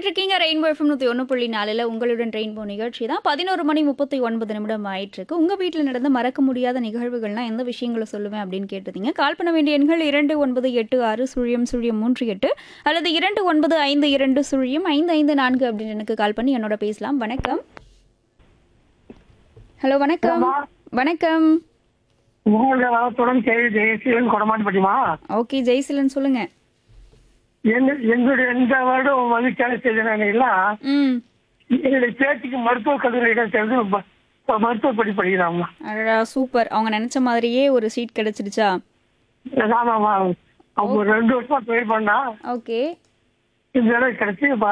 கேட்டுட்டு இருக்கீங்க rainbow FM நூற்றி ஒன்று புள்ளி நாலில் உங்களுடன் ரெயின்போ நிகழ்ச்சி தான் பதினோரு மணி முப்பத்தி ஒன்பது நிமிடம் ஆயிட்டு இருக்கு உங்கள் வீட்டில் நடந்த மறக்க முடியாத நிகழ்வுகள்லாம் எந்த விஷயங்களை சொல்லுவேன் அப்படின்னு கேட்டதீங்க கால் பண்ண வேண்டிய எண்கள் இரண்டு ஒன்பது எட்டு ஆறு சுழியம் சுழியம் மூன்று எட்டு அல்லது இரண்டு ஒன்பது ஐந்து இரண்டு சுழியம் ஐந்து ஐந்து நான்கு அப்படின்னு எனக்கு கால் பண்ணி என்னோட பேசலாம் வணக்கம் ஹலோ வணக்கம் வணக்கம் உங்களுடைய வளத்துடன் கேள்வி ஜெயசீலன் கொடமாட்டப்பட்டிமா ஓகே ஜெய்சிலன் சொல்லுங்க எங்க எங்களுடைய எந்த வருடம் மகிழ்ச்சியான செய்தினாங்கன்னா ம் எங்களுடைய பேச்சுக்கு மருத்துவக் கல்லூரியிடம் சேர்ந்து ம- மருத்துவ படி படிக்கிறாம்மா அடடா சூப்பர் அவங்க நினைச்ச மாதிரியே ஒரு சீட் கிடைச்சிருச்சா ஆமாம்மா அவங்க ரெண்டு வருஷமா ட்ரை பண்ணா ஓகே இந்த இடம் கிடைச்சி